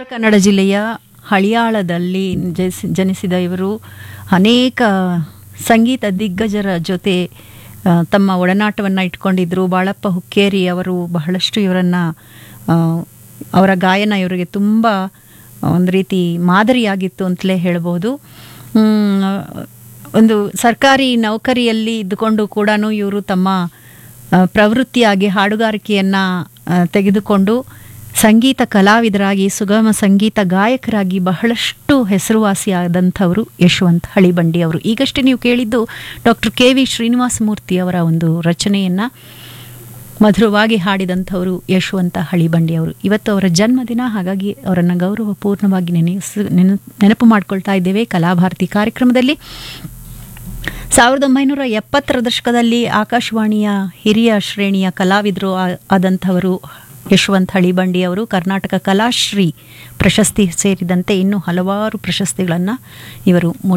ಕನ್ನಡ ಜಿಲ್ಲೆಯ ಹಳಿಯಾಳದಲ್ಲಿ ಜನಿಸಿ ಜನಿಸಿದ ಇವರು ಅನೇಕ ಸಂಗೀತ ದಿಗ್ಗಜರ ಜೊತೆ ಆ, ತಮ್ಮ ಒಡನಾಟವನ್ನು ಇಟ್ಕೊಂಡಿದ್ರು ಬಾಳಪ್ಪ ಹುಕ್ಕೇರಿ ಅವರು ಬಹಳಷ್ಟು ಇವರನ್ನು ಅವರ ಗಾಯನ ಇವರಿಗೆ ತುಂಬ ಒಂದು ರೀತಿ ಮಾದರಿಯಾಗಿತ್ತು ಅಂತಲೇ ಹೇಳ್ಬೋದು ಮ್, ಒಂದು ಸರ್ಕಾರಿ ನೌಕರಿಯಲ್ಲಿ ಇದ್ದುಕೊಂಡು ಕೂಡ ಇವರು ತಮ್ಮ ಆ, ಪ್ರವೃತ್ತಿಯಾಗಿ ಹಾಡುಗಾರಿಕೆಯನ್ನು ತೆಗೆದುಕೊಂಡು ಸಂಗೀತ ಕಲಾವಿದರಾಗಿ ಸುಗಮ ಸಂಗೀತ ಗಾಯಕರಾಗಿ ಬಹಳಷ್ಟು ಹೆಸರುವಾಸಿಯಾದಂಥವರು ಯಶವಂತ್ ಹಳಿಬಂಡಿ ಅವರು ಈಗಷ್ಟೇ ನೀವು ಕೇಳಿದ್ದು doctor K V Srinivasa Murthy ಅವರ ಒಂದು ರಚನೆಯನ್ನು ಮಧುರವಾಗಿ ಹಾಡಿದಂಥವರು ಯಶವಂತ ಹಳಿಬಂಡಿ ಅವರು ಇವತ್ತು ಅವರ ಜನ್ಮದಿನ ಹಾಗಾಗಿ ಅವರನ್ನು ಗೌರವಪೂರ್ಣವಾಗಿ ನೆನೆಸು ನೆನ ನೆನಪು ಮಾಡ್ಕೊಳ್ತಾ ಇದ್ದೇವೆ ಕಲಾಭಾರತಿ ಕಾರ್ಯಕ್ರಮದಲ್ಲಿ ಸಾವಿರದ ಒಂಬೈನೂರ ಎಪ್ಪತ್ತರ ದಶಕದಲ್ಲಿ ಆಕಾಶವಾಣಿಯ ಹಿರಿಯ ಶ್ರೇಣಿಯ ಕಲಾವಿದರು ಆ- ಆದಂಥವರು ಯಶವಂತ್ ಹಳಿಬಂಡಿ ಅವರು ಕರ್ನಾಟಕ ಕಲಾಶ್ರೀ ಪ್ರಶಸ್ತಿ ಸೇರಿದಂತೆ ಇನ್ನೂ ಹಲವಾರು ಪ್ರಶಸ್ತಿಗಳನ್ನು ಇವರು